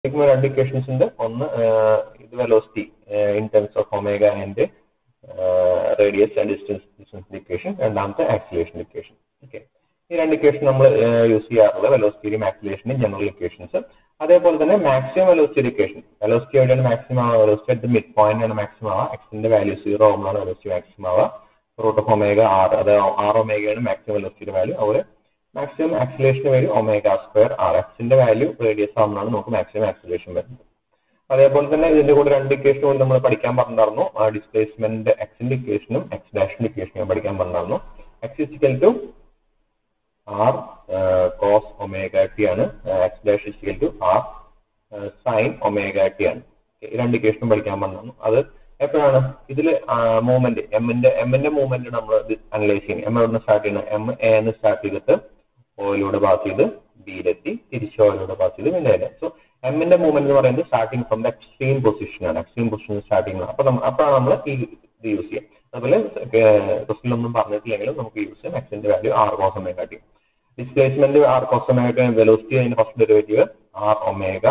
ശരിക്കും രണ്ട് ഇക്വേഷൻസ് ഉണ്ട് ഒന്ന് ഇത് velocity in terms of omega and radius and distance distance equation രണ്ടാമത്തെ ആക്സിലേഷൻ ഇക്വേഷൻ ഓക്കെ ഈ രണ്ട് ഇക്വേഷൻ നമ്മൾ യൂസ് ചെയ്യാറുള്ളത് വെലോസിറ്റിയും ആക്സിലേഷനും ജനറൽ ഇക്വേഷൻസ് അതേപോലെ തന്നെ മാക്സിമം വെലോസിറ്റി ഇക്വേഷൻ വെലോസിറ്റി എവിടെയാണ് മാക്സിമം ആവുക വെലോസിറ്റി അറ്റ് മിഡ് പോയിന്റ് ആണ് മാക്സിമം ആവുക എക്സിന്റെ വാല്യൂ സീറോ ആകുമ്പോഴാണ് വെലോസിറ്റി മാക്സിമം ആവുക റൂട്ട് ഓഫ് ഒമേഗ ആർ അത് ആർ ഒമേഗയാണ് മാക്സിമം വെലോസിറ്റിയുടെ വാല്യൂ അതുപോലെ maximum acceleration value omega square R എക്സിന്റെ വാല്യൂ റേഡിയസ് ആകുമ്പോഴാണ് നമുക്ക് മാക്സിമം ആക്സിലേഷൻ വരുന്നത് അതേപോലെ തന്നെ ഇതിന്റെ കൂടെ രണ്ട് ഇക്വേഷൻ കൂടി നമ്മൾ പഠിക്കാൻ പറഞ്ഞിരുന്നു ഡിസ്പ്ലേസ്മെന്റ് എക്സിന്റെ ഇക്വേഷനും എക്സ് ഡാഷിന്റെ ഇക്വേഷനും പഠിക്കാൻ പറഞ്ഞിരുന്നു X is equal to R cos omega T ആണ് X dash is equal to R sine omega T ആണ് ഈ രണ്ട് ഇക്വേഷനും പഠിക്കാൻ പറഞ്ഞിരുന്നു അത് എപ്പോഴാണ് ഇതിൽ മൂവ്മെന്റ് എമ്മിന്റെ എമ്മിന്റെ മൂവ്മെന്റ് നമ്മൾ അനലൈസ് ചെയ്യുന്നത് എം എവിടെ സ്റ്റാർട്ട് ചെയ്യുന്നത് എം എ എന്ന് സ്റ്റാർട്ട് ചെയ്തിട്ട് ഓയിലൂടെ പാസ് ചെയ്ത് ബിയിലെത്തി തിരിച്ച് ഓയിലൂടെ പാസ് ചെയ്ത് പിന്നെ സോ എമ്മിന്റെ മൂവ്മെന്റ് എന്ന് പറയുന്നത് starting from the extreme position ആണ് എക്സ്ട്രീം പൊസിഷൻ സ്റ്റാർട്ടിങ് അപ്പൊ അപ്പോഴാണ് നമ്മൾ ഈ ഇത് യൂസ് ചെയ്യുക അതുപോലെ ക്വസ്റ്റിലൊന്നും പറഞ്ഞിട്ടില്ലെങ്കിലും നമുക്ക് യൂസ് ചെയ്യാം എക്സിന്റെ value R cos omega T displacement R cos omega velocity അതിന്റെ first derivative R omega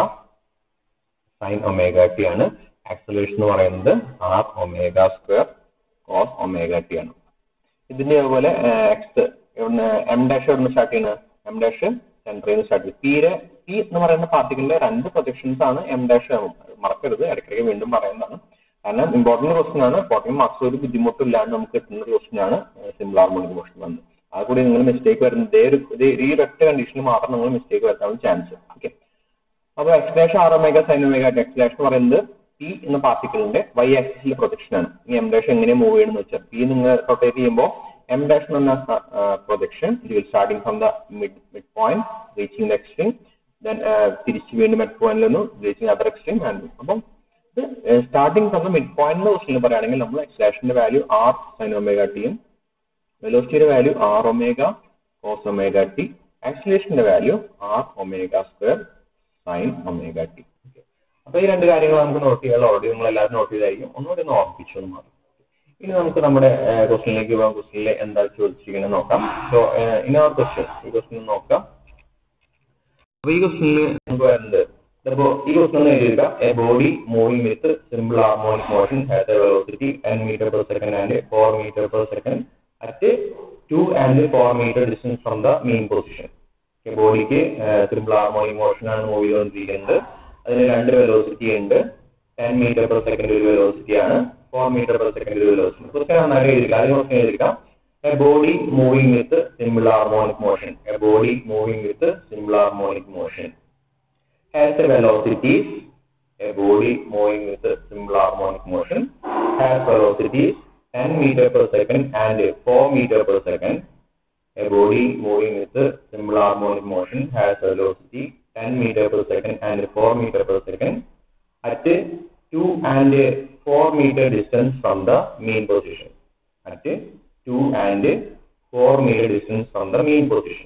sine omega T ആണ് ആക്സലേഷൻ എന്ന് പറയുന്നത് R omega square cos omega T ആണ് ഇതിന്റെ അതുപോലെ എക്സ് എം ഡാഷ് എവിടെ സ്റ്റാർട്ട് ചെയ്യുന്നത് എം ഡാഷ് സെൻട്രിൽ നിന്ന് സ്റ്റാർട്ട് ചെയ്യും പിയുടെ പി എന്ന് പറയുന്ന പാർട്ടിക്കിളിന്റെ രണ്ട് പ്രൊജക്ഷൻസ് ആണ് എം ഡാഷ് മറക്കരുത് ഇടയ്ക്കിടയ്ക്ക് വീണ്ടും പറയുന്നതാണ് കാരണം ഇമ്പോർട്ടന്റ് ക്വസ്റ്റൻ ആണ് ഇമ്പോർട്ടന്റ് മാർക്സ് ഒരു ബുദ്ധിമുട്ടില്ലാണ്ട് നമുക്ക് കിട്ടുന്ന ഒരു ക്വസ്റ്റൻ ആണ് സിമ്പിൾ ഹാർമോണിക് മോഷൻ വന്നത് അത് കൂടി നിങ്ങൾ മിസ്റ്റേക്ക് വരുന്നത് ഈ ഒറ്റ കണ്ടീഷനിൽ മാത്രം നിങ്ങൾ മിസ്റ്റേക്ക് വരുത്താനുള്ള ചാൻസ് ഓക്കെ അപ്പോൾ X dash R omega sine omega X dash എന്ന് പറയുന്നത് പി എന്ന പാർട്ടിക്കിളിന്റെ വൈ ആക്സിസിലെ പ്രൊജക്ഷൻ ആണ് ഈ എം ഡാഷ് എങ്ങനെ മൂവ് ചെയ്യണമെന്ന് വെച്ചാൽ പി നിങ്ങൾ റൊട്ടേറ്റ് ചെയ്യുമ്പോൾ എം ഡാഷ് എന്ന് പറഞ്ഞ projection it will starting from the mid mid point reaching the extreme then തിരിച്ച് വീണ്ടും മിഡ് പോയിന്റിൽ നിന്ന് റീച്ചിങ് അതർ എക്സ്ട്രീം ആൻഡ് അപ്പം ഇത് starting from the mid point എന്ന ക്വസ്റ്റിൽ പറയുകയാണെങ്കിൽ നമ്മൾ എക്സ് ഡാഷിന്റെ വാല്യൂ ആർ സൈൻ ഒമേഗ ടിയും വെലോസിറ്റിയുടെ value R omega cos omega T ആക്സിലേഷന്റെ value R omega square sine omega T അപ്പൊ ഈ രണ്ട് കാര്യങ്ങൾ നമുക്ക് നോട്ട് ചെയ്യാൻ ഓൾറെഡി നിങ്ങൾ എല്ലാവരും നോട്ട് ചെയ്തായിരിക്കും ഒന്നുകൂടി ഒന്ന് ഓർമ്മിച്ചു എന്ന് മാത്രം ഇനി നമുക്ക് നമ്മുടെ ക്വസ്റ്റ്യനിലേക്ക് പോകാം ക്വസ്റ്റ്യനിൽ എന്താ ചോദിച്ചിരിക്കുന്നത് നോക്കാം സോ ഇനി അവർ ക്വസ്റ്റ്യൻ ഈ ക്വസ്റ്റ്യൻ നോക്കാം അപ്പൊ ഈ ക്വസ്റ്റ്യനിൽ നമുക്ക് വരുന്നത് അപ്പോ ഈ ക്വസ്റ്റ്യൻ എഴുതുക a body moving with simple harmonic motion has a velocity ten metre per second and four metre per second at two and four metre distance from the main position ബോഡിക്ക് സിമ്പിൾ ഹാർമോണിക് മോഷൻ ആണ് move ചെയ്തുകൊണ്ടിരിക്കുന്നത് അതിന് രണ്ട് velocity ഉണ്ട് ten metre per second ഒരു velocity ആണ് four metre per second ഒരു velocity question നന്നായിട്ട് എഴുതിക്കാം ആദ്യം ക്വസ്റ്റ്യൻ എഴുതിക്കാം a body moving with simple harmonic motion A body moving with simple harmonic motion has a velocities a body moving with simple harmonic motion has velocities 10 meter per second and 4 meter per second. A body moving with a similar harmonic motion has a velocity 10 meter per second and 4 meter per second at 2 and 4 meter distance from the mean position. At 2 and 4 meter distance from the mean position.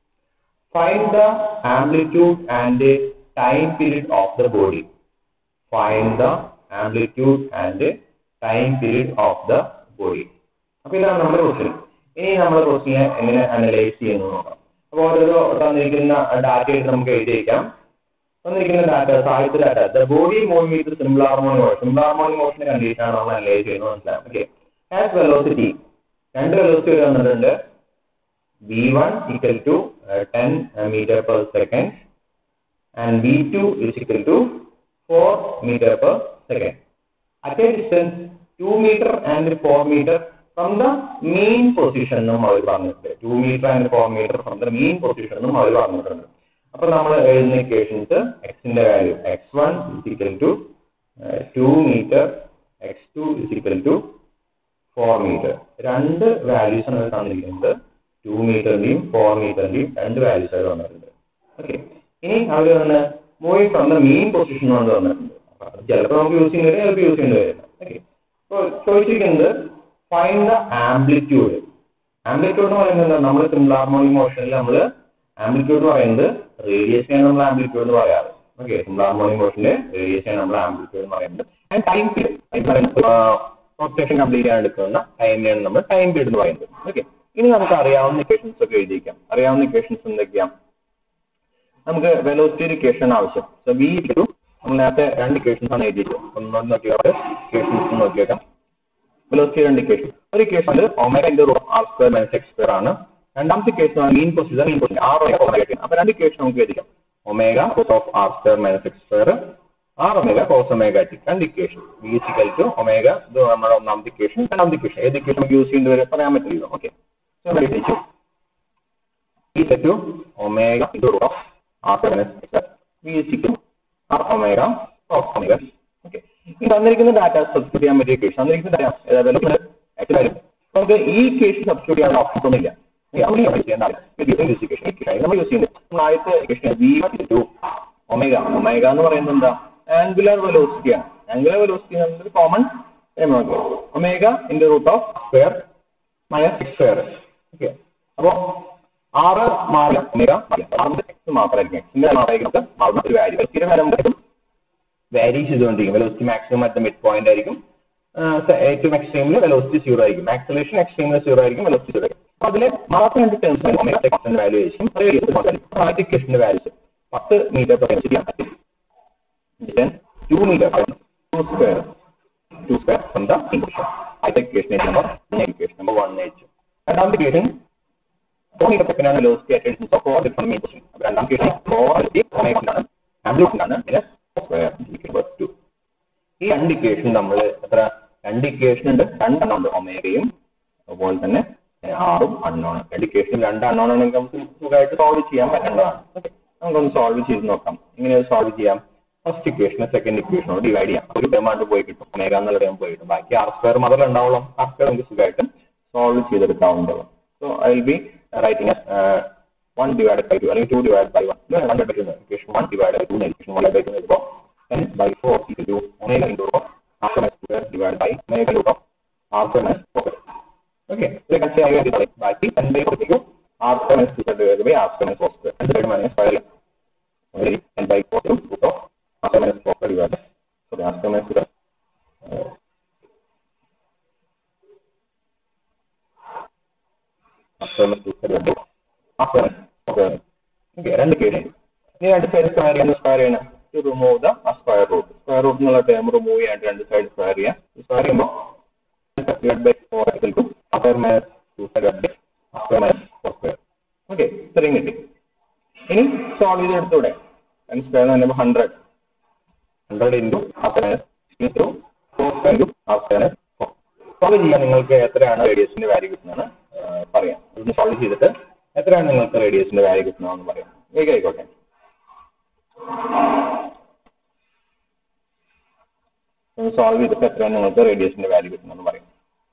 Find the amplitude and time period of the body. Find the amplitude and time period of the body അപ്പൊ ഇതാണ് നമ്മുടെ question ഇനി നമ്മുടെ ക്വസ്റ്റ്യനെ എങ്ങനെ analyse ചെയ്യുന്നു നോക്കാം അപ്പൊ ഓരോരോ തന്നിരിക്കുന്ന ഡാറ്റ ആയിട്ട് നമുക്ക് എഴുതിയേക്കാം തന്നിരിക്കുന്ന ഡാറ്റ സാഹിത്യ data the body moving with simple harmonic motion simple harmonic മോഷന്റെ കണ്ടീഷൻ ആണ് നമ്മൾ അനലൈസ് ചെയ്യുന്നത് മനസ്സിലാവും ഓക്കെ ഹാസ് വെലോസിറ്റി രണ്ട് വെലോസിറ്റി തന്നിട്ടുണ്ട് B one equal to ten metre per second and B two is equal to four metre per second at a distance 2 meter and 4 meter from the mean position എന്നും അവർ പറഞ്ഞിട്ടുണ്ട് two metre and four metre from the mean position എന്നും അവർ പറഞ്ഞിട്ടുണ്ട് അപ്പൊ നമ്മൾ എഴുതുന്ന equations എക്സിന്റെ value X one is equal to two metre X two is equal to four metre രണ്ട് വാല്യൂസ് ആണ് തന്നിരിക്കുന്നത് ടു മീറ്ററിന്റെയും ഫോർ മീറ്ററിന്റെയും രണ്ട് വാല്യൂസ് ആയിട്ട് തന്നിട്ടുണ്ട് ഓക്കെ ഇനി അവർ തന്നെ moving from the mean position കൊണ്ട് തന്നിട്ടുണ്ട് ചിലപ്പോൾ നമുക്ക് യൂസ് ചെയ്യുന്നത് ചിലപ്പോൾ യൂസ് ചെയ്യേണ്ടി വരില്ല ഓക്കെ ഇപ്പോൾ ചോദിച്ചിരിക്കുന്നത് ഫൈൻ ദ ആംപ്ലിറ്റ്യൂഡ് ആംപ്ലിറ്റ്യൂഡ് എന്ന് പറയുന്നത് നമ്മൾ സിമ്പിൾ ഹാർമോണിക് മോഷനിൽ നമ്മൾ ആംപ്ലിറ്റ്യൂഡ് എന്ന് പറയുന്നത് റേഡിയസിനെയാണ് നമ്മൾ ആംപ്ലിറ്റ്യൂഡ് എന്ന് പറയാറ് ഓക്കെ സിമ്പിൾ ഹാർമോണിക് മോഷന്റെ റേഡിയസിനെയാണ് നമ്മൾ ആംപ്ലിറ്റ്യൂഡ് എന്ന് പറയുന്നത് and time period rotation complete ചെയ്യാൻ എടുക്കുന്ന ടൈമിനെയാണ് നമ്മൾ ടൈം പീരീഡ് എന്ന് പറയുന്നത് ഓക്കെ ഇനി നമുക്ക് അറിയാവുന്ന ഇക്വേഷൻസ് ഒക്കെ എഴുതിക്കാം അറിയാവുന്ന ഇക്വേഷൻസ് എന്തൊക്കെയാണ് നമുക്ക് വെലോസിറ്റി ഇക്വേഷൻ ആവശ്യം സോ വി ടു നേരത്തെ രണ്ട് ഇക്വേഷൻസ് ആണ് എഴുതിയത് ഒന്നോട് നോക്കിയാൽ ഇക്വേഷൻസ് നോക്കിയേക്കാം വെലോസിറ്റി രണ്ട് ഇക്വേഷൻ ഒരു equation omega into root R square minus X square ആണ് രണ്ടാമത്തെ ഇക്വേഷൻ ആണ് mean procedure mean procedure R omega omega അപ്പൊ രണ്ട് ഇക്വേഷൻ നമുക്ക് എഴുതിക്കാം omega root of R square minus X square R omega cos omega T രണ്ട് equation V is equal to omega ഇത് നമ്മുടെ ഒന്നാമത്തെ ഇക്വേഷൻ രണ്ടാമത്തെ ഇക്വേഷൻ ഏത് ഇക്വേഷൻ നമുക്ക് യൂസ് ചെയ്യേണ്ടി വരെ പറയാൻ പറ്റില്ല okay is to omega into root of r minus x v is equal to r omega of omega okay ഈ തന്നിരിക്കുന്ന ഡാറ്റ സബ്സ്റ്റിറ്റ്യൂട്ട് ചെയ്യാൻ പറ്റിയ കേസ് തന്നിരിക്കുന്ന ഡാറ്റ ഏതായാലും നമുക്ക് ഈ കേസ് സബ്സ്റ്റിറ്റ്യൂട്ട് ചെയ്യാൻ ഓപ്ഷൻ ഒന്നുമില്ല നമ്മൾ യൂസ് ചെയ്യുന്നത് നമ്മൾ യൂസ് ചെയ്യുന്നത് ആദ്യത്തെ equation V two omega omega എന്ന് പറയുന്നത് എന്താ ആംഗുലർ വെലോസിറ്റി ആണ് ആംഗുലർ വെലോസിറ്റി എന്നത് common omega into root of square minus X square okay അപ്പോ ആറ് മാറില്ല ഒമേഗ ആറിന്റെ എക്സ് മാത്രമായിരിക്കും എക്സിന്റെ മാത്രമായിരിക്കും മാറുന്ന ഒരു വാല്യൂ സ്ഥിര വാല്യൂ നമുക്ക് വാരി ചെയ്തുകൊണ്ടിരിക്കും velocity maximum at mid point ആയിരിക്കും ഏറ്റവും എക്സ്ട്രീമിൽ വെലോസിറ്റി സീറോ ആയിരിക്കും ആക്സലേഷൻ എക്സ്ട്രീമിൽ സീറോ ആയിരിക്കും വെലോസിറ്റി സീറോ ആയിരിക്കും അപ്പൊ അതിലെ മാത്രം രണ്ട് ടേംസ് ഒമേഗ എക്സിന്റെ വാല്യൂ ആയിരിക്കും ആദ്യത്തെ ഇക്വേഷന്റെ വാല്യൂസ് പത്ത് metre per second then 2 meter 2 square 2 square from the equation. I take equation number one equation number one H. രണ്ടാമത്തെ equation 4 meter second ആണ് velocity at a distance of 4 different mean position. അപ്പോൾ രണ്ടാമത്തെ equation 4 velocity omega കൊണ്ടാണ് amplitude ആണ് minus square equal to 2. ഈ രണ്ട് equation നമ്മൾ എത്ര രണ്ട് ഇക്വേഷൻ ഉണ്ട് രണ്ടെണ്ണം ഉണ്ട് ഒമേഗയും അതുപോലെ തന്നെ ആറും അണ്ണോൺ രണ്ട് ഇക്വേഷൻ രണ്ട് അണ്ണോൺ ആണെങ്കിൽ നമുക്ക് സുഖമായിട്ട് സോൾവ് ചെയ്യാൻ പറ്റേണ്ടതാണ് ഓക്കെ നമുക്കൊന്ന് സോൾവ് ചെയ്ത് നോക്കാം എങ്ങനെ സോൾവ് ചെയ്യാം ഫസ്റ്റ് ഇക്വേഷനെ സെക്കൻഡ് ഇക്വേഷനോട് ഡിവൈഡ് ചെയ്യാം ഒരു ടേമായിട്ട് പോയി കിട്ടും ഒമേഗ എന്നുള്ള ടേം പോയി കിട്ടും ബാക്കി ആർ സ്ക്വയർ മാത്രമേ ഉണ്ടാവുള്ളൂ ആർ സ്ക്വയർ നമുക്ക് സുഖമായിട്ട് സോൾവ് ചെയ്തെടുക്കാവുന്നതാണ് so I will be writing one divide by two അല്ലെങ്കിൽ two divide by one one by two equation one divide by two equation one by two വരുമ്പോൾ ten by four two omega into R square divide by omega into R square minus four okay ഇത് consider ചെയ്യാൻ ബാക്കി ten by four two R square minus two divide by R square minus four square രണ്ട് side minus square ചെയ്യാം ten by four two root of after minus 4 square divided sorry after minus square uh, after minus 2 square divided after minus 4 square okay രണ്ട് case ഇനി രണ്ട് side square ചെയ്യാൻ square ചെയ്യണം to remove the square root square root എന്നുള്ള term remove ചെയ്യാൻ രണ്ട് side square ചെയ്യാം square ചെയ്യുമ്പോൾ divide by four equal to after minus 2 square divided after minus 4 square okay ഇത്രയും കിട്ടി ഇനി സോൾവ് ചെയ്ത് എടുത്തൂടെ സ്ക്വയർ എന്ന് പറയുമ്പോൾ hundred hundred into half minus into four into half minus four solve ചെയ്യാൻ നിങ്ങൾക്ക് എത്രയാണ് റേഡിയസിന്റെ വാല്യൂ കിട്ടുന്നതെന്ന് പറയാം ഇത് സോൾവ് ചെയ്തിട്ട് എത്രയാണ് നിങ്ങൾക്ക് റേഡിയസിന്റെ വാല്യൂ കിട്ടുന്നതെന്ന് പറയാം വേഗം ആയിക്കോട്ടെ സോൾവ് ചെയ്തിട്ട് എത്രയാണ് നിങ്ങൾക്ക് റേഡിയസിന്റെ വാല്യൂ കിട്ടുന്നതെന്ന് പറയാം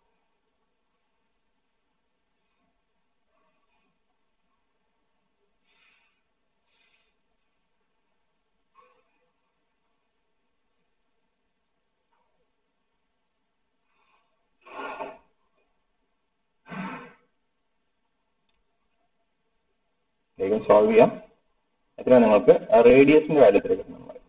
വേഗം സോൾവ് ചെയ്യാം എത്രയാണ് നിങ്ങൾക്ക് റേഡിയസിന്റെ വാല്യൂ എത്ര കിട്ടുന്നത് പറയും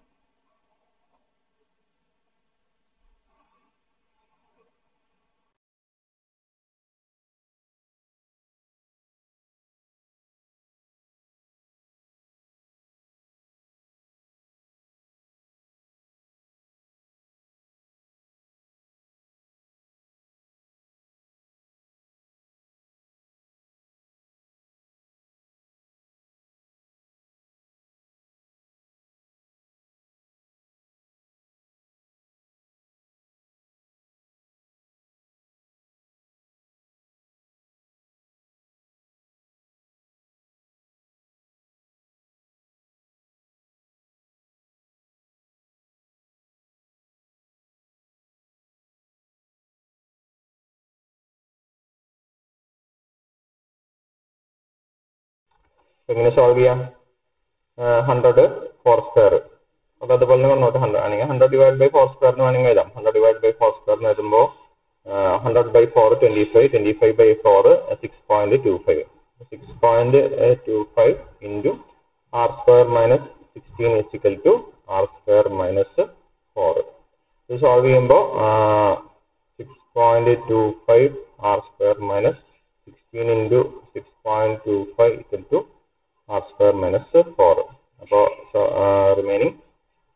എങ്ങനെ സോൾവ് ചെയ്യാം ഹൺഡ്രഡ് ഫോർ സ്ക്വയർ അപ്പൊ അതുപോലെ തന്നെ പറഞ്ഞോട്ടെ ഹൺഡ്രഡ് ആണെങ്കിൽ hundred divide by four square എന്ന് വേണമെങ്കിൽ എഴുതാം hundred divide by four square എന്ന് എഴുതുമ്പോൾ hundred by four twenty five twenty five by four six point two five six point two five into R square minus sixteen is equal to R square minus four ഇത് solve ചെയ്യുമ്പോൾ six point two five R square minus sixteen into six point two five equal to R square minus four അപ്പോൾ remaining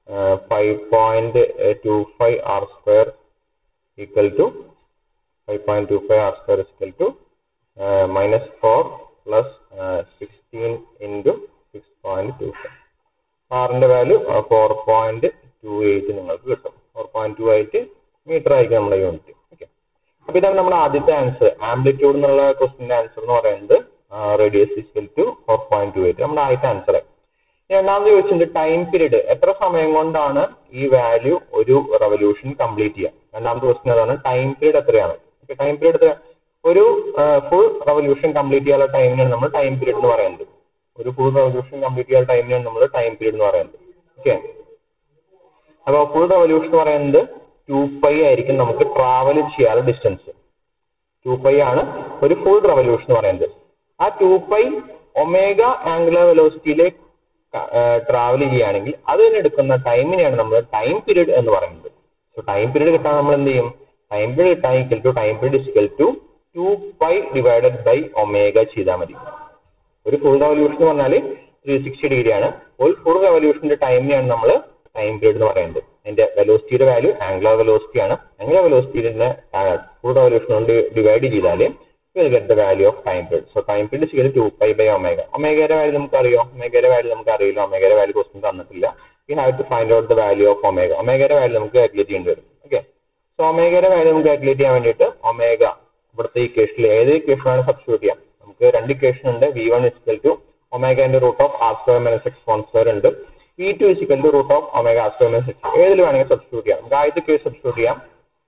five point two five R square equal to five point two five R square equal to minus four plus sixteen into six point two five ആറിന്റെ value four point two eight നിങ്ങൾക്ക് കിട്ടും four point two eight metre ആയിരിക്കും നമ്മുടെ unit okay അപ്പൊ ഇതാണ് നമ്മുടെ ആദ്യത്തെ answer amplitude എന്നുള്ള ക്വസ്റ്റിന്റെ ആൻസർ എന്ന് പറയുന്നത് radius equal to four point two eight നമ്മുടെ ആദ്യത്തെ ആൻസർ രണ്ടാമത് ചോദിച്ചിട്ടുണ്ട് ടൈം പീരീഡ് എത്ര സമയം കൊണ്ടാണ് ഈ വാല്യൂ ഒരു റവല്യൂഷൻ കംപ്ലീറ്റ് ചെയ്യുക രണ്ടാമത്തെ ക്വസ്റ്റ്യൻ അതാണ് ടൈം പീരീഡ് എത്രയാണ് ടൈം പീരീഡ് എത്ര ഒരു ഫുൾ റവല്യൂഷൻ കംപ്ലീറ്റ് ചെയ്യാനുള്ള ടൈമിനാണ് നമ്മൾ ടൈം പീരീഡ് എന്ന് പറയുന്നത് ഒരു ഫുൾ റവല്യൂഷൻ കംപ്ലീറ്റ് ചെയ്യാനുള്ള ടൈമിനാണ് നമ്മൾ ടൈം പീരീഡ് എന്ന് പറയുന്നത് ഓക്കെ അപ്പോൾ ഫുൾ റവല്യൂഷൻ എന്ന് പറയുന്നത് ടു പൈ ആയിരിക്കും നമുക്ക് ട്രാവൽ ചെയ്യാനുള്ള ഡിസ്റ്റൻസ് ടു പൈ ആണ് ഒരു ഫുൾ റവല്യൂഷൻ എന്ന് പറയുന്നത് ആ ടു പൈ ഒമേഗ ആംഗുലർ വെലോസിറ്റിയിലേക്ക് ട്രാവൽ ചെയ്യുകയാണെങ്കിൽ അതിനെടുക്കുന്ന ടൈമിനെയാണ് നമ്മൾ ടൈം പീരീഡ് എന്ന് പറയുന്നത് സോ ടൈം പീരീഡ് കിട്ടാൻ നമ്മൾ എന്ത് ചെയ്യും ടൈം പീരീഡ് കിട്ടാൻ equal to time period is equal to two pi divided by omega ചെയ്താൽ മതി ഒരു ഫുൾ റവല്യൂഷൻ എന്ന് പറഞ്ഞാൽ ത്രീ സിക്സ്റ്റി ഡിഗ്രി ആണ് ഒരു ഫുൾ റവല്യൂഷന്റെ ടൈമിനെയാണ് നമ്മൾ ടൈം പീരീഡ് എന്ന് പറയുന്നത് അതിന്റെ വെലോസിറ്റിയുടെ വാല്യൂ ആംഗുലർ വെലോസിറ്റി ആണ് ആംഗുലർ വെലോസിറ്റിനെ ഫുൾ റവല്യൂഷൻ കൊണ്ട് ഡിവൈഡ് ചെയ്താൽ will get the value of time period so time period is two pi by omega ഒമേഗയുടെ വാല്യൂ നമുക്ക് അറിയോ ഒമേഗയുടെ വാല്യൂ നമുക്ക് അറിയില്ല ഒമേഗയുടെ വാല്യൂ ക്വസ്റ്റ്യൻ തന്നിട്ടില്ല we have to find out the value of omega ഒമേഗയുടെ വാല്യൂ നമുക്ക് കാൽക്കുലേറ്റ് ചെയ്യേണ്ടി വരും ഓക്കെ സോ ഒമേഗയുടെ വാല്യൂ നമുക്ക് കാൽക്കുലേറ്റ് ചെയ്യാൻ വേണ്ടിയിട്ട് ഒമേഗ ഇവിടുത്തെ ഇക്വേഷനിൽ ഏത് ഇക്വേഷനാണ് സബ്സ്റ്റിറ്റ്യൂട്ട് ചെയ്യാം നമുക്ക് രണ്ട് ഇക്വേഷൻ ഉണ്ട് വി വൺ ഇസ്ക്കൽ ടു ഒമേഗന്റെ root of R square minus X one square ഉണ്ട് V two is equal to root of omega R square minus X ഏതിൽ വേണമെങ്കിൽ സബ്സ്റ്റിറ്റ്യൂട്ട് ചെയ്യാം നമുക്ക് ആദ്യത്തെ കേസ് സബ്സ്റ്റിറ്റ്യൂട്ട് ചെയ്യാം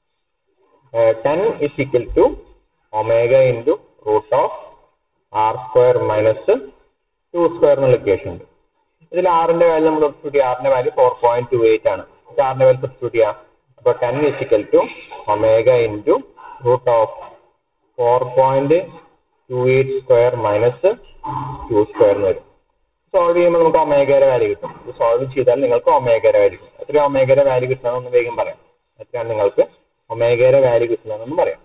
ten is equal to omega into root of R square minus two square എന്നുള്ള equation ഉണ്ട് ഇതിൽ ആറിന്റെ വാല്യൂ നമ്മൾ സബ്സ്റ്റിറ്റ്യൂട്ട് ചെയ്യാം ആറിന്റെ value four point two eight ആണ് ആറിന്റെ വാല്യൂ സബ്സ്റ്റിറ്റ്യൂട്ട് ചെയ്യാം അപ്പോൾ ten is equal to omega into root of four point two eight square minus two square എന്ന് വരും സോൾവ് ചെയ്യുമ്പോൾ നമുക്ക് ഒമേഗയുടെ വാല്യൂ കിട്ടും ഇത് സോൾവ് ചെയ്താൽ നിങ്ങൾക്ക് ഒമേഗയുടെ വാല്യൂ കിട്ടും എത്ര ഒമേഗയുടെ വാല്യൂ കിട്ടണമെന്ന് വേഗം പറയാം എത്രയാണ് നിങ്ങൾക്ക് ഒമേഗയുടെ വാല്യൂ കിട്ടണമെന്ന് പറയാം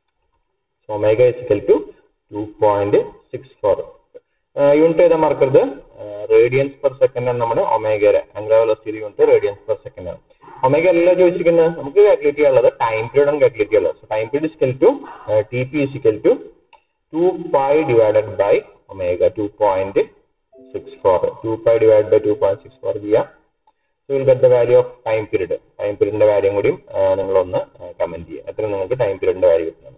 omega is equal to two point six four unit ഏതാ മറക്കരുത് റേഡിയൻസ് പെർ സെക്കൻഡ് ആണ് നമ്മുടെ ഒമേഗയുടെ angular velocity unit radians per second ആണ് ഒമേഗ അല്ല ചോദിച്ചിരിക്കുന്നത് നമുക്ക് കാൽക്കുലേറ്റ് ചെയ്യാനുള്ളത് ടൈം പീരീഡ് ആണ് കാൽക്കുലേറ്റ് ചെയ്യാനുള്ളത് time period is equal to T P is equal to two pi divided by omega two point six four two pi divide by two point six four ചെയ്യാം so will get the value of time period time പീരീഡിന്റെ value കൂടിയും നിങ്ങളൊന്ന് comment ചെയ്യുക എത്ര നിങ്ങൾക്ക് time പീരീഡിന്റെ value കിട്ടുന്നത്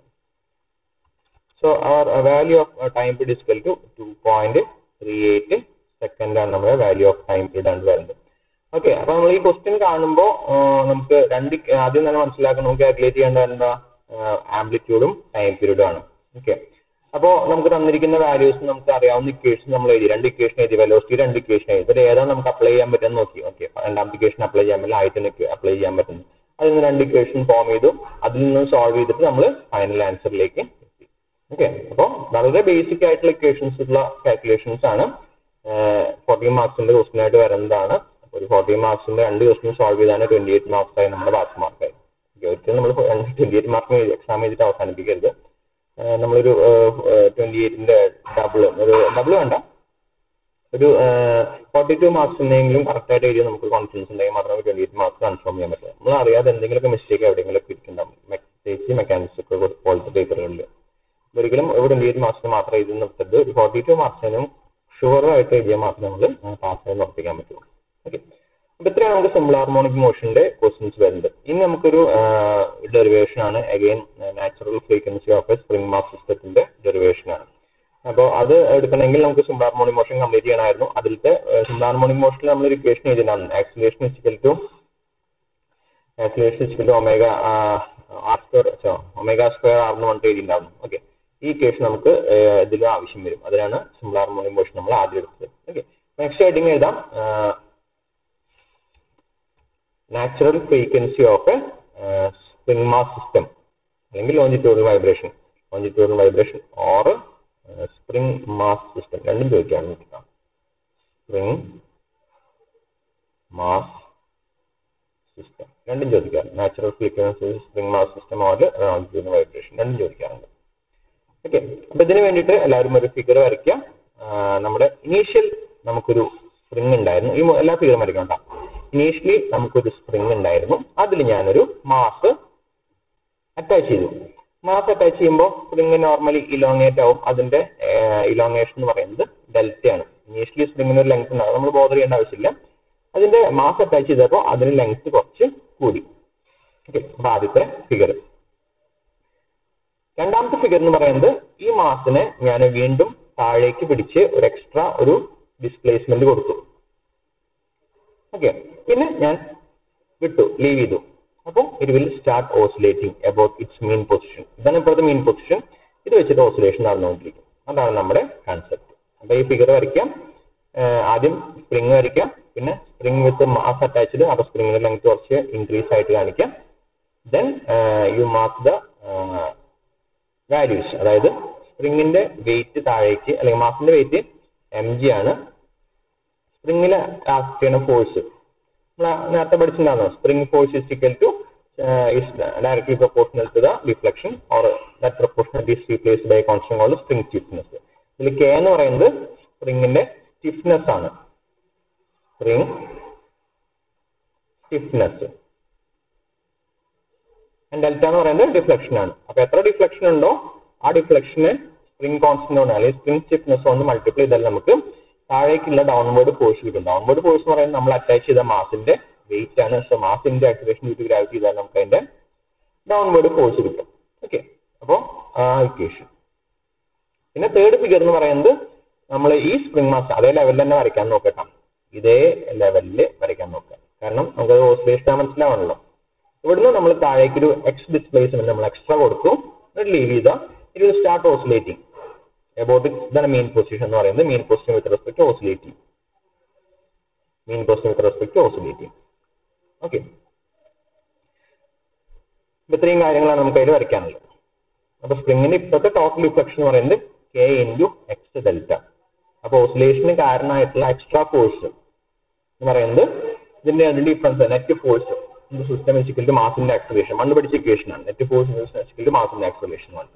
so അവർ value of time period is equal to two point three eight second ആണ് നമ്മുടെ വാല്യൂ ഓഫ് ടൈം പീരീഡ് ആണ് വരുന്നത് ഓക്കെ അപ്പൊ നമ്മൾ ഈ ക്വസ്റ്റ്യൻ കാണുമ്പോൾ നമുക്ക് രണ്ട് ആദ്യം തന്നെ മനസ്സിലാക്കണം നമുക്ക് കാൽക്കുലേറ്റ് ചെയ്യേണ്ടത് എന്താ ആംപ്ലിറ്റ്യൂഡും ടൈം പീരീഡും ആണ് ഓക്കെ അപ്പോൾ നമുക്ക് തന്നിരിക്കുന്ന വാല്യൂസ് നമുക്ക് അറിയാവുന്ന ഇക്വേഷൻ നമ്മൾ എഴുതി രണ്ട് ഇക്വേഷൻ എഴുതി വെലോസിറ്റി രണ്ട് ഇക്വേഷൻ എഴുതി ഇതിൽ ഏതാണ് നമുക്ക് അപ്ലൈ ചെയ്യാൻ പറ്റുന്ന നോക്കി ഓക്കെ രണ്ടാമത്തെ ഇക്വേഷൻ അപ്ലൈ ചെയ്യാൻ പറ്റില്ല ആദ്യത്തെ അപ്ലൈ ചെയ്യാൻ പറ്റുന്നു അതിൽ നിന്ന് രണ്ട് ഇക്വേഷൻ ഫോം ചെയ്തു അതിൽ നിന്ന് സോൾവ് ചെയ്തിട്ട് നമ്മൾ ഫൈനൽ ആൻസറിലേക്ക് എത്തി ഓക്കെ അപ്പോൾ വളരെ ബേസിക് ആയിട്ടുള്ള ഇക്വേഷൻസ് ഉള്ള കാൽക്കുലേഷൻസ് ആണ് ഫോർട്ടി മാർക്സിന്റെ ക്വസ്റ്റ്യൻ ആയിട്ട് വരുന്നതാണ് ഒരു ഫോർട്ടി മാർക്സിന്റെ രണ്ട് ക്വസ്റ്റ്യൻ സോൾവ് ചെയ്താണ് ട്വന്റി എയ്റ്റ് മാർക്സ് ആയി നമ്മുടെ പാസ് മാർക്കായി ഒരിക്കലും നമ്മൾ ട്വന്റി എയ്റ്റ് മാർക്കിന് എക്സാം ചെയ്തിട്ട് അവസാനിപ്പിക്കരുത് നമ്മളൊരു ട്വന്റി എയ്റ്റിന്റെ ഡബിൾ ഒരു ഡബിൾ വേണ്ട ഒരു ഫോർട്ടി ടു മാർക്സിനെങ്കിലും കറക്റ്റ് ആയിട്ട് എഴുതി നമുക്ക് കോൺഫിഡൻസ് ഉണ്ടെങ്കിൽ മാത്രമേ ട്വന്റി എയ്റ്റ് മാർക്സ് കൺഫേം ചെയ്യാൻ പറ്റുള്ളൂ നമ്മൾ അറിയാതെ എന്തെങ്കിലുമൊക്കെ മിസ്റ്റേക്ക് എവിടെയെങ്കിലും ഇരിക്കുന്നുണ്ടാവും പ്രത്യേകിച്ച് മെക്കാനിക്സ് ഒക്കെ പോലത്തെ പേപ്പറുകളിൽ ഒരിക്കലും ഒരു ട്വന്റി എയ്റ്റ് മാർക്സിന് മാത്രം എഴുതി നിർത്തരുത് ഒരു ഫോർട്ടി ടു മാർക്സിനും ഷുവറായിട്ട് എഴുതിയാൽ മാത്രമേ നമ്മൾ പാസ്സായി ഉറപ്പിക്കാൻ പറ്റുള്ളൂ ഓക്കെ അപ്പൊ ഇത്രയാണ് നമുക്ക് സിമ്പിൾ ഹാർമോണിക് മോഷന്റെ ക്വസ്റ്റ്യൻസ് വരുന്നത് ഇനി നമുക്കൊരു ഡെറിവേഷൻ ആണ് again natural frequency of a spring mass സിസ്റ്റത്തിന്റെ ഡെറിവേഷൻ ആണ് അപ്പോൾ അത് എടുക്കണമെങ്കിൽ നമുക്ക് സിമ്പിൾ ഹാർമോണിക് മോഷൻ കംപ്ലീറ്റ് ചെയ്യണമായിരുന്നു അതിലത്തെ സിമ്പിൾ ഹാർമോണിക് മോഷനിൽ നമ്മൾ ഒരു ഇക്വേഷൻ എഴുതിയിട്ടാണ് acceleration is equal to acceleration is equal to omega R square omega square R എന്ന് പറഞ്ഞിട്ട് എഴുതിയിട്ടുണ്ടായിരുന്നു ഓക്കെ ഈ കേസ് നമുക്ക് ഇതിൽ ആവശ്യം വരും അതിനാണ് സിമ്പിൾ ഹാർമോണിക് മോഷൻ നമ്മൾ ആദ്യം എടുത്തത് ഓക്കെ നെക്സ്റ്റ് ഹെഡിങ് എഴുതാം natural frequency of a spring mass system അല്ലെങ്കിൽ longitudinal vibration longitudinal vibration or spring mass system രണ്ടും ചോദിക്കാണ് സ്പ്രിംഗ് മാസ് സിസ്റ്റം രണ്ടും ചോദിക്കാറുണ്ട് natural frequency spring mass system or longitudinal vibration രണ്ടും ചോദിക്കാറുണ്ട് ഓക്കെ അപ്പൊ ഇതിന് വേണ്ടിയിട്ട് എല്ലാവരും ഒരു ഫിഗർ വരയ്ക്കുക നമ്മുടെ ഇനീഷ്യൽ നമുക്കൊരു സ്പ്രിംഗ് ഉണ്ടായിരുന്നു ഈ എല്ലാ ഫിഗറും വരയ്ക്കണം കേട്ടോ ഇനീഷ്യലി നമുക്കൊരു സ്പ്രിങ് ഉണ്ടായിരുന്നു അതിൽ ഞാനൊരു മാസ് അറ്റാച്ച് ചെയ്തു മാസ് അറ്റാച്ച് ചെയ്യുമ്പോൾ സ്പ്രിങ് നോർമലി ഇലോങ്ങേറ്റ് ആവും അതിന്റെ ഇലോങ്ങേഷൻ എന്ന് പറയുന്നത് ഡെൽറ്റ ആണ് ഇനീഷ്യലി സ്പ്രിങ്ങിന് ഒരു ലെങ്ത് ഉണ്ടാവും നമ്മൾ ബോധർ ചെയ്യേണ്ട ആവശ്യമില്ല അതിന്റെ മാസ് അറ്റാച്ച് ചെയ്തപ്പോൾ അതിന് ലെങ്ത് കുറച്ച് കൂടി ഓക്കെ അപ്പൊ ആദ്യത്തെ ഫിഗർ രണ്ടാമത്തെ ഫിഗർ എന്ന് പറയുന്നത് ഈ മാസിനെ ഞാൻ വീണ്ടും താഴേക്ക് പിടിച്ച് ഒരു എക്സ്ട്രാ ഒരു ഡിസ്പ്ലേസ്മെന്റ് കൊടുത്തു ഓക്കെ പിന്നെ ഞാൻ വിട്ടു ലീവ് ചെയ്തു അപ്പോൾ it will start oscillating about its mean position ഇതാണ് ഇപ്പോഴത്തെ മീൻ പൊസിഷൻ ഇത് വെച്ചിട്ട് ഓസിലേഷൻ നടന്നുകൊണ്ടിരിക്കും അതാണ് നമ്മുടെ കൺസെപ്റ്റ് അപ്പൊ ഈ ഫിഗർ വരയ്ക്കാം ആഹ് ആദ്യം സ്പ്രിങ് വരയ്ക്കാം പിന്നെ സ്പ്രിങ് വിത്ത് മാസ് അറ്റാച്ച്ഡ് അപ്പൊ സ്പ്രിങ്ങിന്റെ ലെങ്ത് കുറച്ച് ഇൻക്രീസ് ആയിട്ട് കാണിക്കാം then you mark the values അതായത് സ്പ്രിങ്ങിന്റെ വെയിറ്റ് താഴേക്ക് അല്ലെങ്കിൽ മാസിന്റെ വെയിറ്റ് എം ജി ആണ് സ്പ്രിങ്ങിൽ ആക്ട് ചെയ്യുന്ന ഫോഴ്സ് നമ്മൾ നേരത്തെ പഠിച്ചിട്ടുണ്ടായിരുന്നു spring force is equal to is directly proportional to the deflection or that proportional is replaced by constant called spring stiffness ഇതിൽ കെ എന്ന് പറയുന്നത് സ്പ്രിങ്ങിന്റെ സ്റ്റിഫ്നെസ് ആണ് സ്പ്രിംഗ് സ്റ്റിഫ്നെസ് ഡെൽറ്റ എന്ന് പറയുന്നത് ഡിഫ്ലക്ഷൻ ആണ് അപ്പൊ എത്ര ഡിഫ്ലക്ഷൻ ഉണ്ടോ ആ ഡിഫ്ലക്ഷന് സ്പ്രിംഗ് കോൺസ്റ്റന്റ് കൊണ്ട് അല്ലെങ്കിൽ സ്പ്രിംഗ് സ്റ്റിഫ്നെസ് കൊണ്ട് മൾട്ടിപ്ലൈ ചെയ്താൽ നമുക്ക് താഴേക്കുള്ള ഡൗൺവേർഡ് ഫോഴ്സ് കിട്ടും ഡൗൺവേർഡ് ഫോഴ്സ് എന്ന് പറയുന്നത് നമ്മൾ അറ്റാച്ച് ചെയ്ത മാസിന്റെ വെയിറ്റ് ആണ് സോ മാസിന്റെ ആക്സിലേഷൻ ഡ്യൂ ടു ഗ്രാവിറ്റി ചെയ്താൽ നമുക്ക് അതിന്റെ ഡൗൺവേർഡ് ഫോഴ്സ് കിട്ടും ഓക്കെ അപ്പോൾ ആ ഇക്വേഷൻ പിന്നെ തേർഡ് ഫിഗർ എന്ന് പറയുന്നത് നമ്മൾ ഈ സ്പ്രിംഗ് മാസ് അതേ ലെവലിൽ തന്നെ വരയ്ക്കാൻ നോക്കട്ടോ ഇതേ ലെവലിൽ വരയ്ക്കാൻ നോക്കാം കാരണം നമുക്കത് ഓസിലേഷൻ മനസ്സിലാവണല്ലോ ഇവിടുന്ന് നമ്മൾ താഴേക്ക് ഒരു എക്സ് ഡിസ്പ്ലേസ്മെന്റ് നമ്മൾ എക്സ്ട്രാ കൊടുത്തു എന്നിട്ട് ലീവ് ചെയ്ത it will start oscillating about ഇതാണ് മെയിൻ പൊസിഷൻ എന്ന് പറയുന്നത് main position with respect oscillating main position with respect oscillating okay ഇത്രയും കാര്യങ്ങളാണ് നമുക്ക് അതിൽ വരയ്ക്കാനുള്ളത് അപ്പൊ സ്പ്രിങ്ങിന്റെ ഇപ്പോഴത്തെ ടോട്ടൽ റിഫ്ലക്ഷൻ എന്ന് പറയുന്നത് കെ ഇൻറ്റു എക്സ് ഡെൽറ്റ അപ്പൊ ഓസിലേഷന് കാരണമായിട്ടുള്ള എക്സ്ട്രാ ഫോഴ്സ് എന്ന് പറയുന്നത് ഇതിന്റെ അതിന്റെ difference net force in system is equal to മാസിന്റെ ആക്സലേഷൻ മണ്ണ് പഠിച്ച ഇക്വേഷൻ ആണ് നെറ്റ് ഫോഴ്സ് ഇസിക്കൽ ടു മാസിന്റെ ആക്സലേഷൻ ആണ്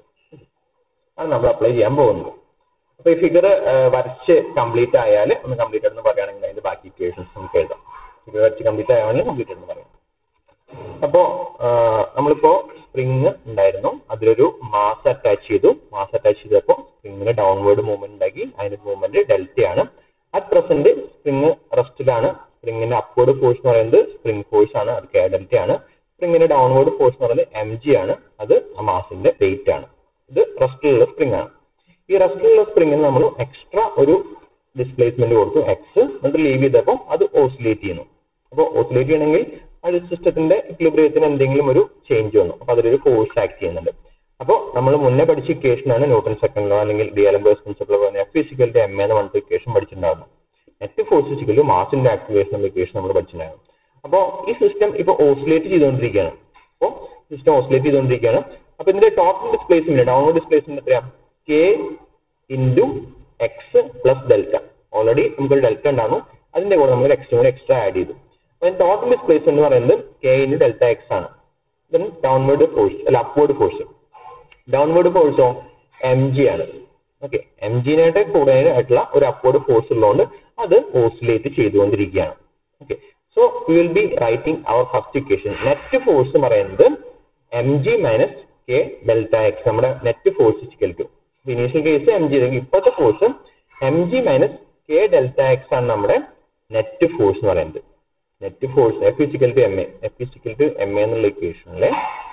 അത് നമ്മൾ അപ്ലൈ ചെയ്യാൻ പോകുന്നത് അപ്പൊ ഈ ഫിഗർ വരച്ച് കംപ്ലീറ്റ് ആയാൽ ഒന്ന് കംപ്ലീറ്റ് എന്ന് പറയുകയാണെങ്കിൽ അതിന്റെ ബാക്കി ഇക്വേഷൻസ് നമുക്ക് എഴുതാം ഫിഗർ വരച്ച് കംപ്ലീറ്റ് ആയാൽ കംപ്ലീറ്റ് എന്ന് പറയാം അപ്പോ നമ്മളിപ്പോ സ്പ്രിങ് ഉണ്ടായിരുന്നു അതിലൊരു മാസ് അറ്റാച്ച് ചെയ്തു മാസ് അറ്റാച്ച് ചെയ്തപ്പോൾ സ്പ്രിങ്ങിന് ഡൗൺവേർഡ് മൂവ്മെന്റ് ഉണ്ടാക്കി അതിന്റെ മൂവ്മെന്റ് ഡെൽറ്റയാണ് അറ്റ് പ്രസന്റ് സ്പ്രിങ് റെസ്റ്റിലാണ് സ്പ്രിങ്ങിന്റെ അപ്വേർഡ് ഫോഴ്സ് എന്ന് പറയുന്നത് സ്പ്രിംഗ് ഫോഴ്സ് ആണ് അത് കെ ഡെൽറ്റ ആണ് സ്പ്രിങ്ങിന്റെ ഡൗൺവേർഡ് ഫോഴ്സ് എന്ന് പറയുന്നത് എം ജി ആണ് അത് ആ മാസിന്റെ വെയിറ്റ് ആണ് ഇത് റെസ്റ്റിലുള്ള സ്പ്രിംഗ് ആണ് ഈ റെസ്റ്റിലുള്ള സ്പ്രിങ്ങിന് നമ്മൾ എക്സ്ട്രാ ഒരു ഡിസ്പ്ലേസ്മെന്റ് കൊടുത്തു എക്സ് എന്നിട്ട് ലീവ് ചെയ്തപ്പോൾ അത് ഓസിലേറ്റ് ചെയ്യുന്നു അപ്പോൾ ഓസിലേറ്റ് ചെയ്യണമെങ്കിൽ അത് സിസ്റ്റത്തിന്റെ ഇക്ലിബ്രിയത്തിന് എന്തെങ്കിലും ഒരു ചേഞ്ച് വന്നു അപ്പൊ അതിലൊരു ഫോഴ്സ് ആക്ട് ചെയ്യുന്നുണ്ട് അപ്പോൾ നമ്മൾ മുന്നേ പഠിച്ച ഇക്വേഷൻ ആണ് ന്യൂട്ടൺ സെക്കൻഡ് ലോ അല്ലെങ്കിൽ ഡി എലംബേഴ്സ് പ്രിൻസിപ്പിൾ പറഞ്ഞ എഫ് ഫിസിക്കൽ ടു എം എന്ന് പറഞ്ഞിട്ട് ഇക്വേഷൻ പഠിച്ചിട്ടുണ്ടായിരുന്നു നെറ്റ് ഫോഴ്സ് ഫിസിക്കൽ മാസിന്റെ ആക്ടിവേഷൻ എന്ന ഇക്വേഷൻ നമ്മൾ പഠിച്ചിട്ടുണ്ടായിരുന്നു അപ്പോൾ ഈ സിസ്റ്റം ഇപ്പൊ ഓസിലേറ്റ് ചെയ്തുകൊണ്ടിരിക്കുകയാണ് അപ്പോൾ സിസ്റ്റം ഓസിലേറ്റ് ചെയ്തുകൊണ്ടിരിക്കുകയാണ് അപ്പൊ ഇതിന്റെ ടോട്ടൽ ഡിസ്പ്ലേസ്മെന്റ് ഡൗൺവേർഡ് ഡിസ്പ്ലേസ്മെന്റ് എത്രയാണ് K into X plus delta already നമുക്ക് ഡെൽറ്റ ഉണ്ടായിരുന്നു അതിന്റെ കൂടെ നമ്മൾ എക്സ് കൂടെ എക്സ്ട്രാ ആഡ് ചെയ്തു അപ്പൊ ടോട്ടൽ ഡിസ്പ്ലേസ്മെന്റ് എന്ന് പറയുന്നത് കെ ഇൻറ്റു ഡെൽറ്റ എക്സ് ആണ് ദെൻ ഡൗൺവേർഡ് ഫോഴ്സ് അല്ല അപ്വേർഡ് ഫോഴ്സ് ഡൗൺവേർഡ് ഫോഴ്സോ എം ജി ആണ് ഓക്കെ എം ജിനായിട്ട് കൂടുതലായിട്ടുള്ള ഒരു അപ്വേർഡ് ഫോഴ്സ് ഉള്ളതുകൊണ്ട് അത് ഓസിലേറ്റ് ചെയ്തുകൊണ്ടിരിക്കുകയാണ് okay so we will be writing our first equation net force എന്ന് പറയുന്നത് M G minus K delta X നമ്മുടെ net force equal to initial case M G ഇപ്പോഴത്തെ force M G minus K delta X ആണ് നമ്മുടെ net force എന്ന് പറയുന്നത് net force F is equal to M A F is equal to M A എന്നുള്ള ഇക്വേഷനിലെ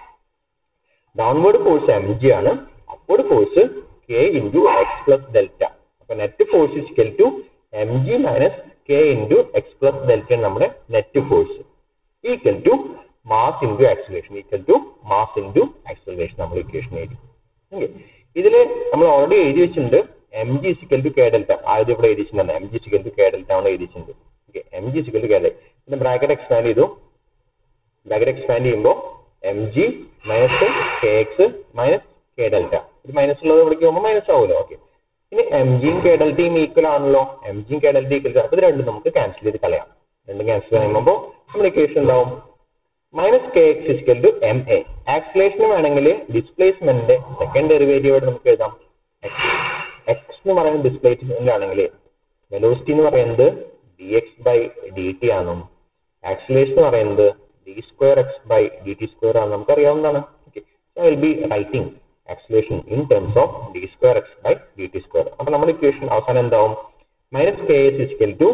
downward force M G ആണ് upward force K into X plus delta അപ്പൊ net force is equal to M G minus K into X plus delta നമ്മുടെ net force equal to mass into acceleration equal to mass into acceleration നമ്മൾ equation എഴുതി okay ഇതിൽ നമ്മൾ already എഴുതി വെച്ചിട്ടുണ്ട് M G is equal to K delta ആദ്യം ഇവിടെ എഴുതിയിട്ടുണ്ട് M G is equal to K delta നമ്മൾ എഴുതിയിട്ടുണ്ട് okay M G is equal to K delta പിന്നെ ബ്രാക്കറ്റ് എക്സ്പാൻഡ് ചെയ്തു ബ്രാക്കറ്റ് എക്സ്പാൻഡ് ചെയ്യുമ്പോൾ M G minus K X minus K delta ഇത് minus ഉള്ളത് ഇവിടേക്ക് പോകുമ്പോൾ മൈനസ് ആവുമല്ലോ ഓക്കെ ഇനി എം ജിയും കെ ഡെൽറ്റയും ഈക്വൽ ആണല്ലോ എം ജിയും കെ ഡെൽറ്റ ഈക്വൽ അപ്പോൾ ഇത് രണ്ടും നമുക്ക് ക്യാൻസൽ ചെയ്ത് കളയാം രണ്ടും ക്യാൻസൽ ചെയ്യുമ്പോൾ നമ്മുടെ ഇക്വേഷൻ ഉണ്ടാവും minus K X is equal to M A ആക്സിലേഷന് വേണമെങ്കിൽ ഡിസ്പ്ലേസ്മെന്റിന്റെ സെക്കൻഡ് ഡെറിവേറ്റീവ് ആയിട്ട് നമുക്ക് എഴുതാം എക്സ് എന്ന് പറയുന്നത് ഡിസ്പ്ലേസ്മെന്റ് ആണെങ്കിൽ വെലോസിറ്റി എന്ന് പറയുന്നത് D X by D T ആണെന്നും ആക്സിലേഷൻ എന്ന് പറയുന്നത് D square X by D T square ആണ് നമുക്ക് അറിയാവുന്നതാണ് okay I will be writing acceleration in terms of D square X by D T square അപ്പൊ നമ്മുടെ ഇക്വേഷൻ അവസാനം എന്താവും minus K S is equal to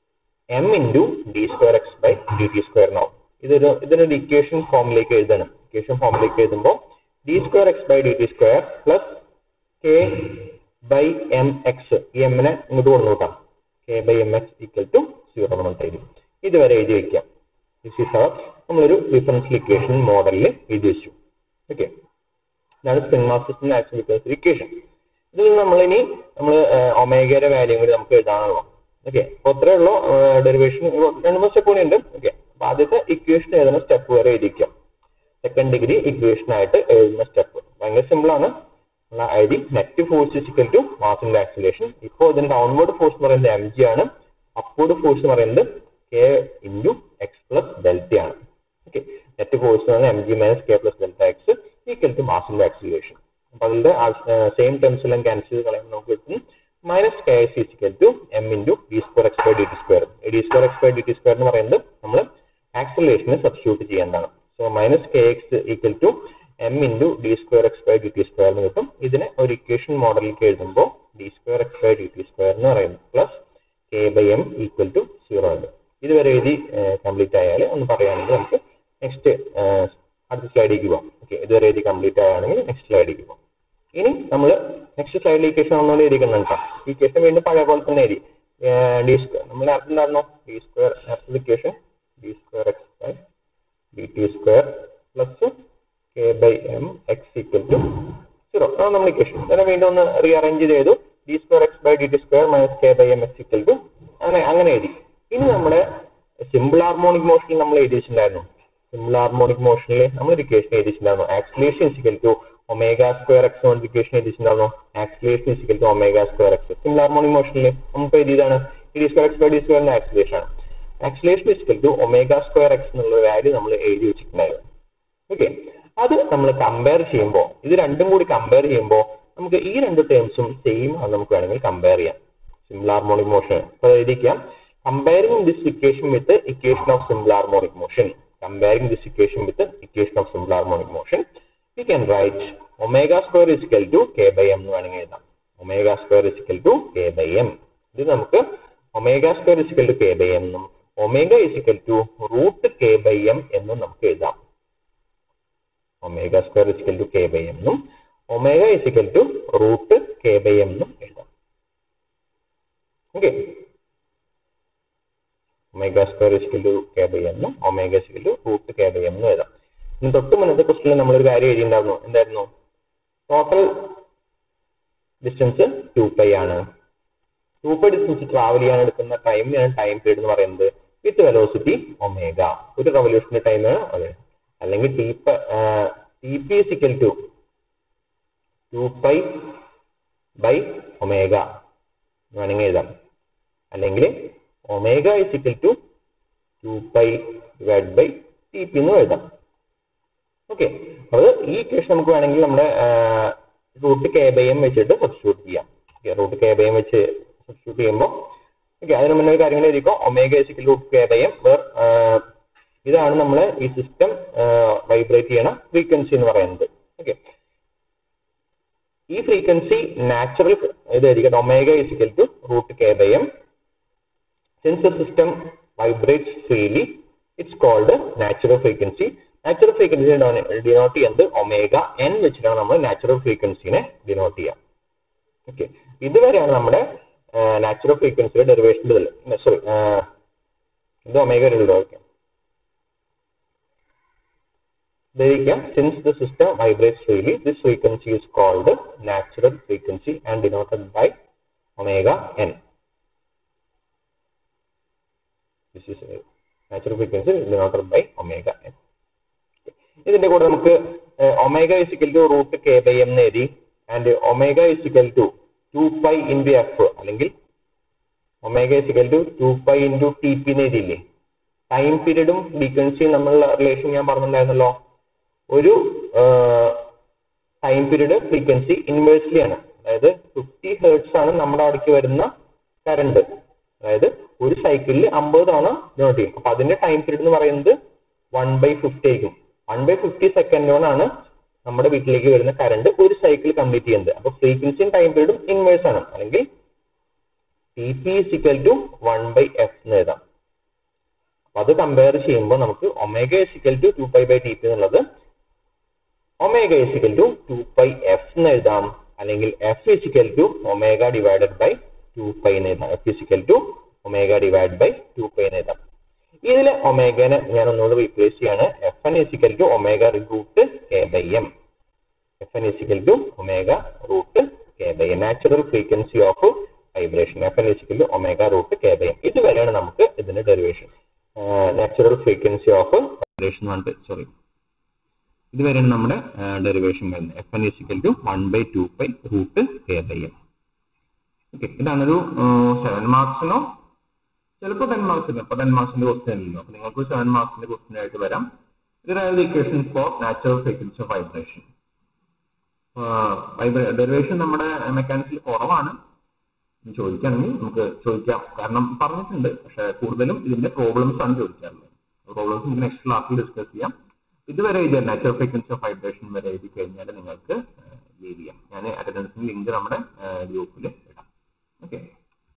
M into D square X by D T square എന്നാവും ഇതൊരു ഇതിനൊരു equation ഫോമിലേക്ക് എഴുതണം equation ഫോമിലേക്ക് എഴുതുമ്പോൾ D square X by D T square plus K by M X ഈ എമ്മിനെ ഇങ്ങോട്ട് കൊണ്ടു കൂട്ടാം K by M X equal to zero നമ്മൾ എഴുതി ഇതുവരെ എഴുതി വയ്ക്കാം ദിസ് ഈസ് അവർ നമ്മളൊരു ഡിഫറൻഷ്യൽ ഇക്വേഷൻ മോഡലിൽ എഴുതി വെച്ചു ഓക്കെ ഇതാണ് spring mass system action differential equation ഇതിൽ നിന്ന് നമ്മളിനി നമ്മൾ ഒമേഗയുടെ വാല്യൂ കൂടി നമുക്ക് എഴുതാനുള്ളൂ ഓക്കെ അപ്പോൾ അത്രേ ഉള്ളൂ ഡെറിവേഷൻ രണ്ട് മൂന്ന് സ്റ്റെപ്പ് കൂടി ഉണ്ട് ഓക്കെ അപ്പൊ ആദ്യത്തെ ഇക്വേഷൻ എഴുതുന്ന സ്റ്റെപ്പ് വരെ എഴുതിക്കാം സെക്കൻഡ് ഡിഗ്രി ഇക്വേഷൻ ആയിട്ട് എഴുതുന്ന സ്റ്റെപ്പ് ഭയങ്കര സിമ്പിൾ ആണ് നമ്മൾ എഴുതി നെറ്റ് ഫോഴ്സ് ഇസിക്കൽ ടു മാസിന്റെ ആക്സിലേഷൻ ഇപ്പോൾ ഇതിന്റെ ഡൗൺവേർഡ് ഫോഴ്സ് എന്ന് പറയുന്നത് എം ജി ആണ് അപ്വേർഡ് ഫോഴ്സ് എന്ന് പറയുന്നത് K into X plus delta ആണ് ഓക്കെ നെറ്റ് ഫോഴ്സ് എന്ന് പറയുന്നത് M G minus K plus delta X equal to മാസിന്റെ ആക്സിലേഷൻ അപ്പൊ അതിന്റെ സെയിം ടേംസ് എല്ലാം ക്യാൻസൽ ചെയ്ത് കളയുമ്പോൾ നമുക്ക് കിട്ടും minus K S equal to M into D square X by D T square D square X by D T square എന്ന് പറയുന്നത് നമ്മൾ ആക്സിലേഷനെ സബ്സ്റ്റിറ്റ്യൂട്ട് ചെയ്യേണ്ടതാണ് so minus K X equal to M into D square X by D T square എന്ന് കിട്ടും ഇതിനെ ഒരു equation മോഡലിലേക്ക് എഴുതുമ്പോൾ D square X by D T square എന്ന് പറയുന്നത് plus K by M equal to zero ഉണ്ട് ഇതുവരെ എഴുതി കംപ്ലീറ്റ് ആയാൽ ഒന്ന് പറയുകയാണെങ്കിൽ നമുക്ക് നെക്സ്റ്റ് അടുത്ത സ്ലൈഡിലേക്ക് പോകാം ഓക്കെ ഇതുവരെ എഴുതി കംപ്ലീറ്റ് ആവുകയാണെങ്കിൽ നെക്സ്റ്റ് സ്ലൈഡിലേക്ക് പോകാം ഇനി നമ്മൾ നെക്സ്റ്റ് സ്ലൈഡിൽ ഇക്വേഷൻ ഒന്നുകൂടി എഴുതിക്കുന്നുണ്ട് ഈ ഇക്വേഷൻ വീണ്ടും പഴയ പോലെ തന്നെ എഴുതി ഡി സ്ക്വയർ നമ്മൾ നേരത്തെ ഉണ്ടായിരുന്നു ഡി സ്ക്വയർ നേരത്തെ equation D square X by D T square plus K by M X equal to zero അതാണ് നമ്മൾ ഇക്വേഷൻ ഇതിനെ വീണ്ടും ഒന്ന് റീഅറേഞ്ച് ചെയ്തു D square X by D T square minus K by M X equal to അങ്ങനെ അങ്ങനെ എഴുതി ഇനി നമ്മുടെ സിമ്പിൾ ഹാർമോണിക് മോഷനിൽ നമ്മൾ എഴുതിയിട്ടുണ്ടായിരുന്നു സിമ്പിൾ ഹാർമോണിക് മോഷനിൽ നമ്മൾ ഒരു ഇക്വേഷൻ എഴുതിയിട്ടുണ്ടായിരുന്നു acceleration is equal to omega square X notification എഴുതിയിട്ടുണ്ടായിരുന്നു acceleration is equal to omega square X simple harmonic മോഷനിൽ നമുക്ക് എഴുതിയതാണ് D square X by D സ്ക്വയറിന്റെ ആക്സിലേഷൻ ആണ് acceleration is equal to omega square X എന്നുള്ള വാല്യൂ നമ്മൾ എഴുതി വെച്ചിട്ടുണ്ടായിരുന്നു ഓക്കെ അത് നമ്മൾ കമ്പയർ ചെയ്യുമ്പോൾ ഇത് രണ്ടും കൂടി കമ്പയർ ചെയ്യുമ്പോൾ നമുക്ക് ഈ രണ്ട് ടേംസും സെയിം ആണ് നമുക്ക് വേണമെങ്കിൽ കമ്പയർ ചെയ്യാം സിമ്പിൾ ഹാർമോണിക് മോഷൻ അപ്പോൾ എഴുതിക്കാം comparing this equation with equation of simple harmonic motion comparing this equation with equation of simple harmonic motion we can write omega square is equal to k by m എന്ന് വേണമെങ്കിൽ എഴുതാം omega square is equal to k by m ഇത് നമുക്ക് omega square is equal to k by m എന്നും omega is equal to root k by m എന്നും നമുക്ക് എഴുതാം omega square is equal to k by m എന്നും omega is equal to root k by m എന്നും എഴുതാം okay omega square is equal to k by m എന്നും omega is equal to root k by m എന്നും എഴുതാം ഇനി തൊട്ട് മുന്നത്തെ ക്വസ്റ്റിനിൽ നമ്മളൊരു കാര്യം എഴുതിയിട്ടുണ്ടായിരുന്നു എന്തായിരുന്നു ടോട്ടൽ ഡിസ്റ്റൻസ് ടു പൈ ആണ് ടു പൈ ഡിസ്റ്റൻസ് ട്രാവൽ ചെയ്യാൻ എടുക്കുന്ന ടൈമിനാണ് ടൈം പീരീഡ് എന്ന് പറയുന്നത് വിത്ത് വെലോസിറ്റി ഒമേഗ ഒരു റവല്യൂഷന്റെ ടൈമാണ് അതെ അല്ലെങ്കിൽ T T P is equal to two pi by omega വേണമെങ്കിൽ എഴുതാം അല്ലെങ്കിൽ omega is equal to two pi divide by T P എന്ന് എഴുതാം ഓക്കെ അത് ഈ ഇക്വേഷൻ നമുക്ക് വേണമെങ്കിൽ നമ്മുടെ റൂട്ട് കെ ബൈ എം വെച്ചിട്ട് സബ്സ്റ്റിറ്റ്യൂട്ട് ചെയ്യാം റൂട്ട് കെ ബൈ എം വെച്ച് സബ്സ്റ്റിറ്റ്യൂട്ട് ചെയ്യുമ്പോൾ ഓക്കെ അതിന് മുന്നേ ഒരു കാര്യങ്ങൾ എഴുതിക്കോ omega is equal root K by M where ഇതാണ് നമ്മൾ ഈ സിസ്റ്റം വൈബ്രേറ്റ് ചെയ്യണ ഫ്രീക്വൻസി എന്ന് പറയുന്നത് ഓക്കെ ഈ ഫ്രീക്വൻസി നാച്ചുറൽ ഇതായിരിക്കും omega is equal to root K by M since the system vibrates freely it's called natural frequency natural frequency denote ചെയ്യുന്നത് omega N വെച്ചിട്ടാണ് നമ്മൾ നാച്ചുറൽ ഫ്രീക്വൻസിനെ ഡിനോട്ട് ചെയ്യാം ഓക്കെ ഇതുവരെയാണ് നമ്മുടെ നാച്ചുറൽ ഫ്രീക്വൻസിയുടെ ഡെറിവേഷൻ സോറി ഇത് ഒമേഗ ഉള്ളൂ ഓക്കെ ധരിക്കാം since the system vibrates freely this frequency is called natural frequency and denoted by omega N this is natural frequency denoted by omega N ഇതിന്റെ കൂടെ നമുക്ക് omega is equal to root K by M എന്ന് എഴുതി and omega is equal to two pi into F അല്ലെങ്കിൽ omega is equal to two pi into T P എന്ന് എഴുതിയില്ലേ time പീരീഡും ഫ്രീക്വൻസിയും തമ്മിലുള്ള റിലേഷൻ ഞാൻ പറഞ്ഞിട്ടുണ്ടായിരുന്നല്ലോ ഒരു ടൈം പീരീഡ് ഫ്രീക്വൻസി ഇൻവേഴ്സ്ലി ആണ് അതായത് ഫിഫ്റ്റി ഹേർട്സ് ആണ് നമ്മുടെ അവിടേക്ക് വരുന്ന കറണ്ട് അതായത് ഒരു സൈക്കിളിൽ അമ്പത് തവണ ഡൊണേറ്റ് ചെയ്യും അപ്പൊ അതിന്റെ ടൈം പീരീഡ് എന്ന് പറയുന്നത് വൺ ബൈ ഫിഫ്റ്റി ആയിരിക്കും വൺ ബൈ ഫിഫ്റ്റി സെക്കൻഡോണാണ് നമ്മുടെ വീട്ടിലേക്ക് വരുന്ന കറണ്ട് ഒരു സൈക്കിൾ കംപ്ലീറ്റ് ചെയ്യുന്നത് അപ്പൊ ഫ്രീക്വൻസിയും ടൈം പീരീഡും ഇൻവേഴ്സ് ആണ് അല്ലെങ്കിൽ T P is equal to one by F എന്ന് എഴുതാം അപ്പൊ അത് കമ്പയർ ചെയ്യുമ്പോൾ നമുക്ക് omega is equal to two pi by T P എന്നുള്ളത് omega is equal to two pi F എന്ന് എഴുതാം അല്ലെങ്കിൽ F is equal to omega divided by two pi എന്ന് എഴുതാം F is equal to omega divide by two pi എന്ന് എഴുതാം ഇതിലെ ഒമേഗനെ ഞാൻ ഒന്നുകൂടെ റീപ്ലേസ് ചെയ്യാണ് F N is equal to omega root K by M F N is equal to omega root K by M natural frequency of vibration F N is equal to omega root K by M ഇതുവരെയാണ് നമുക്ക് ഇതിന്റെ derivation natural frequency of vibration പറഞ്ഞിട്ട് sorry ഇതുവരെയാണ് നമ്മുടെ derivation വരുന്നത് F N is equal to one by two by root K by M okay ഇതാണൊരു seven മാർക്സിനോ ചിലപ്പോൾ ടെൻ മാർക്സിന് അപ്പോൾ ടെൻ മാർക്സിന്റെ ക്വസ്റ്റ്യൻ അല്ലല്ലോ അപ്പോൾ നിങ്ങൾക്ക് സെവൻ മാർക്സിന്റെ ക്വസ്റ്റ്യൻ ആയിട്ട് വരാം ഇതാണ് equation for natural frequency of vibration derivation നമ്മുടെ മെക്കാനിക്സിൽ കുറവാണ് ഇനി ചോദിക്കുകയാണെങ്കിൽ നമുക്ക് ചോദിക്കാം കാരണം പറഞ്ഞിട്ടുണ്ട് പക്ഷെ കൂടുതലും ഇതിന്റെ പ്രോബ്ലംസ് ആണ് ചോദിക്കാറുള്ളത് പ്രോബ്ലംസ് നമുക്ക് നെക്സ്റ്റ് ക്ലാസ്സിൽ ഡിസ്കസ് ചെയ്യാം ഇതുവരെ എഴുതിയ നാച്ചുറൽ ഫ്രീക്വൻസി ഓഫ് വൈബ്രേഷൻ വരെ എഴുതി കഴിഞ്ഞാൽ നിങ്ങൾക്ക് ലീവ് ചെയ്യാം ഞാൻ അറ്റൻഡൻസിന് ലിങ്ക് നമ്മുടെ ഗ്രൂപ്പിൽ